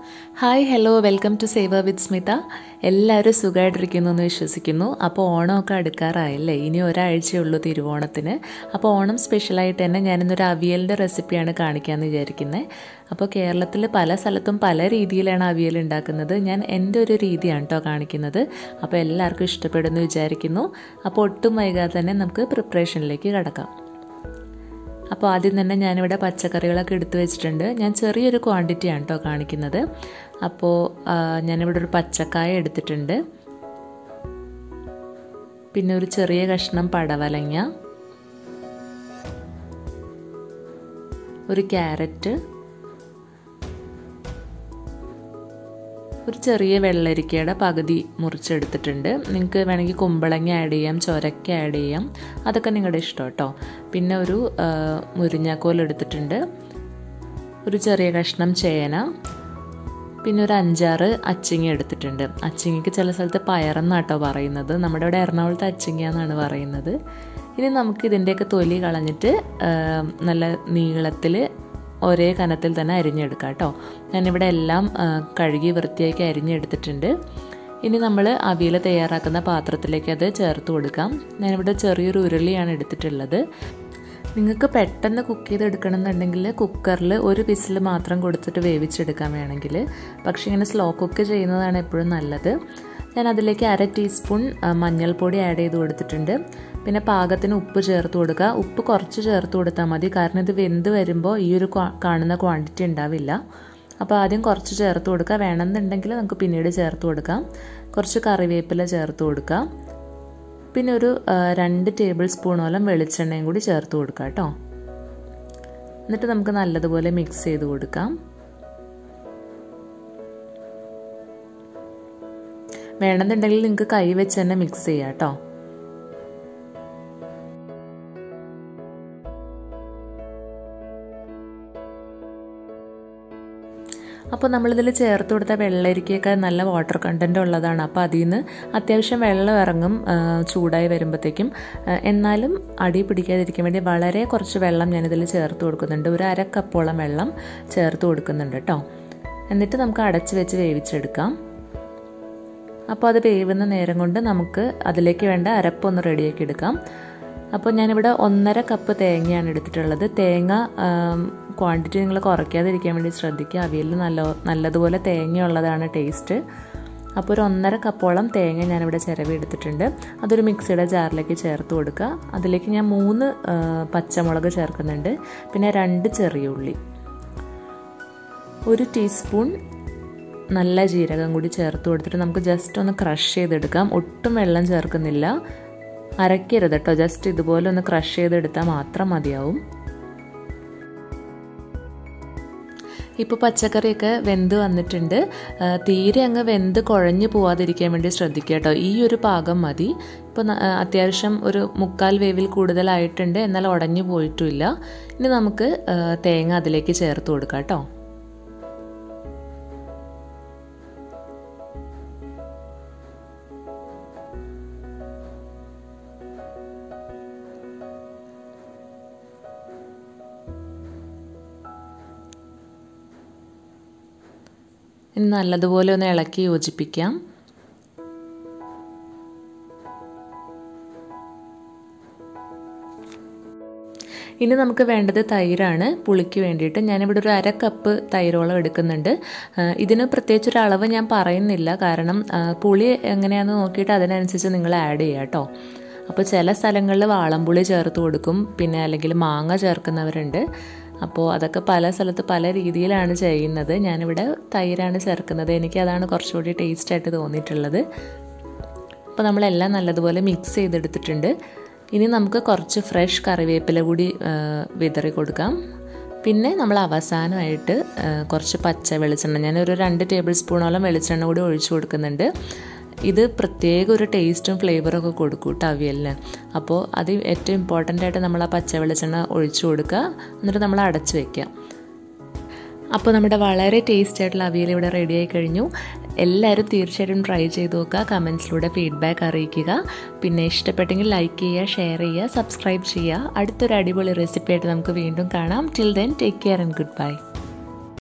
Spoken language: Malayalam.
hi hello welcome to Seva with Smitha എല്ലാവരും സുഖമായിട്ടിരിക്കുന്നു എന്ന് വിശ്വസിക്കുന്നു അപ്പോൾ ഓണമൊക്കെ അടുക്കാറായല്ലേ ഇനി ഒരാഴ്ചയുള്ളൂ തിരുവോണത്തിന് അപ്പോൾ ഓണം സ്പെഷ്യലായിട്ട് തന്നെ ഞാനിന്നൊരു അവിയലിൻ്റെ റെസിപ്പിയാണ് കാണിക്കാമെന്ന് വിചാരിക്കുന്നത് അപ്പോൾ കേരളത്തിൽ പല സ്ഥലത്തും പല രീതിയിലാണ് അവിയൽ ഉണ്ടാക്കുന്നത് ഞാൻ എൻ്റെ ഒരു രീതിയാണ് കേട്ടോ കാണിക്കുന്നത് അപ്പോൾ എല്ലാവർക്കും ഇഷ്ടപ്പെടുമെന്ന് വിചാരിക്കുന്നു അപ്പോൾ ഒട്ടും വൈകാതെ തന്നെ നമുക്ക് പ്രിപ്പറേഷനിലേക്ക് കിടക്കാം അപ്പോൾ ആദ്യം തന്നെ ഞാനിവിടെ പച്ചക്കറികളൊക്കെ എടുത്തു വെച്ചിട്ടുണ്ട് ഞാൻ ചെറിയൊരു ക്വാണ്ടിറ്റിയാണ് കേട്ടോ കാണിക്കുന്നത് അപ്പോൾ ഞാനിവിടെ ഒരു പച്ചക്കായ എടുത്തിട്ടുണ്ട് പിന്നെ ഒരു ചെറിയ കഷ്ണം പടവലങ്ങ ഒരു ക്യാരറ്റ് ഒരു ചെറിയ വെള്ളരിക്കയുടെ പകുതി മുറിച്ചെടുത്തിട്ടുണ്ട് നിങ്ങൾക്ക് വേണമെങ്കിൽ കുമ്പളങ്ങ ആഡ് ചെയ്യാം ചൊരക്ക ആഡ് ചെയ്യാം അതൊക്കെ നിങ്ങളുടെ ഇഷ്ടം കേട്ടോ പിന്നെ ഒരു മുരിഞ്ഞാക്കോൽ എടുത്തിട്ടുണ്ട് ഒരു ചെറിയ കഷ്ണം ചേന പിന്നെ ഒരു അഞ്ചാറ് അച്ചിങ്ങ എടുത്തിട്ടുണ്ട് അച്ചിങ്ങയ്ക്ക് ചില സ്ഥലത്ത് പയറെന്നാട്ടോ പറയുന്നത് നമ്മുടെ ഇവിടെ എറണാകുളത്ത് അച്ചിങ്ങ എന്നാണ് പറയുന്നത് ഇനി നമുക്ക് ഇതിൻ്റെയൊക്കെ തൊലി കളഞ്ഞിട്ട് നല്ല നീളത്തിൽ ഒരേ കനത്തിൽ തന്നെ അരിഞ്ഞെടുക്കാം കേട്ടോ ഞാനിവിടെ എല്ലാം കഴുകി വൃത്തിയാക്കി അരിഞ്ഞെടുത്തിട്ടുണ്ട് ഇനി നമ്മൾ അവിയൽ തയ്യാറാക്കുന്ന പാത്രത്തിലേക്ക് അത് ചേർത്ത് കൊടുക്കാം ഞാനിവിടെ ചെറിയൊരു ഉരുളിയാണ് എടുത്തിട്ടുള്ളത് നിങ്ങൾക്ക് പെട്ടെന്ന് കുക്ക് ചെയ്തെടുക്കണം എന്നുണ്ടെങ്കിൽ കുക്കറിൽ ഒരു വിസിൽ മാത്രം കൊടുത്തിട്ട് വേവിച്ചെടുക്കാൻ വേണമെങ്കിൽ പക്ഷേ ഇങ്ങനെ സ്ലോ കുക്ക് ചെയ്യുന്നതാണ് എപ്പോഴും നല്ലത് ഞാൻ അതിലേക്ക് അര ടീസ്പൂൺ മഞ്ഞൾപ്പൊടി ആഡ് ചെയ്ത് കൊടുത്തിട്ടുണ്ട് പിന്നെ പാകത്തിന് ഉപ്പ് ചേർത്ത് കൊടുക്കുക ഉപ്പ് കുറച്ച് ചേർത്ത് കൊടുത്താൽ മതി കാരണം ഇത് വെന്ത് വരുമ്പോൾ ഈ ഒരു കാണുന്ന ക്വാണ്ടിറ്റി ഉണ്ടാവില്ല അപ്പോൾ ആദ്യം കുറച്ച് ചേർത്ത് കൊടുക്കുക വേണമെന്നുണ്ടെങ്കിൽ നമുക്ക് പിന്നീട് ചേർത്ത് കൊടുക്കാം കുറച്ച് കറിവേപ്പില ചേർത്ത് കൊടുക്കാം പിന്നെ ഒരു രണ്ട് ടേബിൾ സ്പൂണോളം വെളിച്ചെണ്ണയും കൂടി ചേർത്ത് കൊടുക്കാം കേട്ടോ എന്നിട്ട് നമുക്ക് നല്ലതുപോലെ മിക്സ് ചെയ്ത് കൊടുക്കാം വേണമെന്നുണ്ടെങ്കിൽ നിങ്ങൾക്ക് കൈ വെച്ച് തന്നെ മിക്സ് ചെയ്യാം കേട്ടോ അപ്പോൾ നമ്മളിതിൽ ചേർത്ത് കൊടുത്ത വെള്ളരിക്കൊക്കെ നല്ല വാട്ടർ കണ്ടൻറ്റ് ഉള്ളതാണ് അപ്പോൾ അതിൽ നിന്ന് അത്യാവശ്യം വെള്ളം ഇറങ്ങും ചൂടായി വരുമ്പോഴത്തേക്കും എന്നാലും അടി പിടിക്കാതിരിക്കാൻ വേണ്ടി വളരെ കുറച്ച് വെള്ളം ഞാനിതിൽ ചേർത്ത് കൊടുക്കുന്നുണ്ട് ഒരു അര കപ്പോളം വെള്ളം ചേർത്ത് കൊടുക്കുന്നുണ്ട് കേട്ടോ എന്നിട്ട് നമുക്ക് അടച്ച് വെച്ച് വേവിച്ചെടുക്കാം അപ്പോൾ അത് വേവുന്ന നേരം കൊണ്ട് നമുക്ക് അതിലേക്ക് വേണ്ട അരപ്പൊന്ന് റെഡിയാക്കി എടുക്കാം അപ്പോൾ ഞാനിവിടെ ഒന്നര കപ്പ് തേങ്ങയാണ് എടുത്തിട്ടുള്ളത് തേങ്ങ ക്വാണ്ടിറ്റി നിങ്ങൾ കുറയ്ക്കാതിരിക്കാൻ വേണ്ടി ശ്രദ്ധിക്കുക അവിയലിൽ നല്ല നല്ലതുപോലെ തേങ്ങ ഉള്ളതാണ് ടേസ്റ്റ് അപ്പോൾ ഒരു ഒന്നര കപ്പോളം തേങ്ങ ഞാനിവിടെ ചിരവി എടുത്തിട്ടുണ്ട് അതൊരു മിക്സിയുടെ ജാറിലേക്ക് ചേർത്ത് കൊടുക്കുക അതിലേക്ക് ഞാൻ മൂന്ന് പച്ചമുളക് ചേർക്കുന്നുണ്ട് പിന്നെ രണ്ട് ചെറിയ ഉള്ളി ഒരു ടീസ്പൂൺ നല്ല ജീരകം കൂടി ചേർത്ത് കൊടുത്തിട്ട് നമുക്ക് ജസ്റ്റ് ഒന്ന് ക്രഷ് ചെയ്തെടുക്കാം ഒട്ടും വെള്ളം ചേർക്കുന്നില്ല അരക്കരുത് കേട്ടോ ജസ്റ്റ് ഇതുപോലെ ഒന്ന് ക്രഷ് ചെയ്തെടുത്താൽ മാത്രം മതിയാവും ഇപ്പോൾ പച്ചക്കറിയൊക്കെ വെന്ത് വന്നിട്ടുണ്ട് തീരെ അങ്ങ് വെന്ത് കുഴഞ്ഞു പോവാതിരിക്കാൻ വേണ്ടി ശ്രദ്ധിക്കുക കേട്ടോ ഈ ഒരു പാകം മതി ഇപ്പോൾ അത്യാവശ്യം ഒരു മുക്കാൽ വേവിൽ കൂടുതലായിട്ടുണ്ട് എന്നാൽ ഉടഞ്ഞു പോയിട്ടുമില്ല ഇനി നമുക്ക് തേങ്ങ അതിലേക്ക് ചേർത്ത് കൊടുക്കാം കേട്ടോ ഇനി നല്ലതുപോലെ ഒന്ന് ഇളക്കി യോജിപ്പിക്കാം ഇനി നമുക്ക് വേണ്ടത് തൈരാണ് പുളിക്ക് വേണ്ടിയിട്ട് ഞാനിവിടെ ഒരു അര കപ്പ് തൈരോളം എടുക്കുന്നുണ്ട് ഇതിന് പ്രത്യേകിച്ച് ഒരു അളവ് ഞാൻ പറയുന്നില്ല കാരണം പുളി എങ്ങനെയാണെന്ന് നോക്കിയിട്ട് അതിനനുസരിച്ച് നിങ്ങൾ ആഡ് ചെയ്യുക കേട്ടോ അപ്പോൾ ചില സ്ഥലങ്ങളിൽ വാളംപുളി ചേർത്ത് കൊടുക്കും പിന്നെ അല്ലെങ്കിൽ മാങ്ങ ചേർക്കുന്നവരുണ്ട് അപ്പോൾ അതൊക്കെ പല സ്ഥലത്ത് പല രീതിയിലാണ് ചെയ്യുന്നത് ഞാനിവിടെ തൈരാണ് ചേർക്കുന്നത് എനിക്ക് അതാണ് കുറച്ചുകൂടി ടേസ്റ്റായിട്ട് തോന്നിയിട്ടുള്ളത് അപ്പോൾ നമ്മളെല്ലാം നല്ലതുപോലെ മിക്സ് ചെയ്തെടുത്തിട്ടുണ്ട് ഇനി നമുക്ക് കുറച്ച് ഫ്രഷ് കറിവേപ്പില കൂടി വിതറി കൊടുക്കാം പിന്നെ നമ്മൾ അവസാനമായിട്ട് കുറച്ച് പച്ച വെളിച്ചെണ്ണ ഞാനൊരു രണ്ട് ടേബിൾ സ്പൂണോളം വെളിച്ചെണ്ണ കൂടി ഒഴിച്ചു കൊടുക്കുന്നുണ്ട് ഇത് പ്രത്യേക ഒരു ടേസ്റ്റും ഫ്ലേവറും ഒക്കെ കൊടുക്കും കേട്ടോ അവിയലിന് അപ്പോൾ അത് ഏറ്റവും ഇമ്പോർട്ടൻ്റ് ആയിട്ട് നമ്മൾ ആ പച്ച വെളിച്ചെണ്ണ ഒഴിച്ചു കൊടുക്കുക എന്നിട്ട് നമ്മൾ അടച്ചു വയ്ക്കുക അപ്പോൾ നമ്മുടെ വളരെ ടേസ്റ്റ് ആയിട്ടുള്ള അവിയൽ ഇവിടെ റെഡി ആയി കഴിഞ്ഞു എല്ലാവരും തീർച്ചയായിട്ടും ട്രൈ ചെയ്ത് നോക്കുക കമൻസിലൂടെ ഫീഡ്ബാക്ക് അറിയിക്കുക പിന്നെ ഇഷ്ടപ്പെട്ടെങ്കിൽ ലൈക്ക് ചെയ്യുക ഷെയർ ചെയ്യുക സബ്സ്ക്രൈബ് ചെയ്യുക അടുത്തൊരു അടിപൊളി റെസിപ്പി ആയിട്ട് നമുക്ക് വീണ്ടും കാണാം till then take care and good by